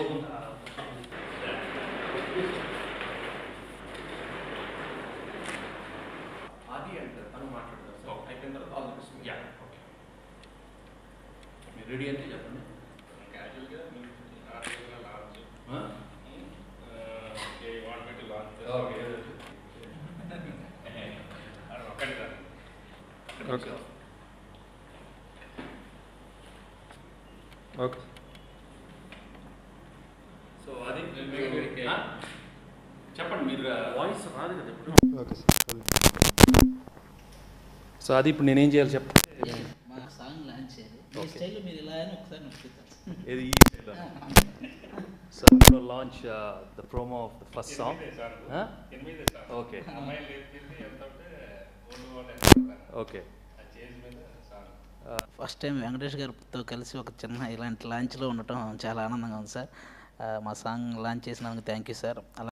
ఆది అండ్ తను మాట్లాడతారు సార్ అయిపోయిన తర్వాత all the best ya okay మీరు రెడీ అంటే చెప్పండి క్యాజువల్గా మీకు ఆర్టికల్గా లాంచ్ ఆ? Okay want me to launch okay ఒక్కటి సార్ ఓకే ఓకే సో అది Okay. ఆ? చెప్పండి మీరు వాయిస్ రాదు కదా ఇప్పుడు ఓకే సార్ సో అది ఇప్పుడు నేనేం చేయాలి చెప్ప మా సాంగ్ లాంచ్ చేయాలి ఈ స్టైల్లో మీరు ఇలా అని ఒకసారి నొక్కుతారు ఇది so launch the promo of the first song ఎనిమిదే సార్ Huh? ఎనిమిదే సార్ ఓకే అమ్మాయిలు లేపింది ఎంత ఉంటే ఓల్డ్ వాళ్ళు ఓకే ఆ చేజ్ మీద సాంగ్ ఫస్ట్ టైం వెంకటేష్ గారితో కలిసి ఒక చిన్న ఇలాంటి లాంచ్లో ఉండటం చాలా ఆనందంగా ఉంది సార్ ఆ, మా సాంగ్ లాంచ్ చేసినందుకు థ్యాంక్ యూ సార్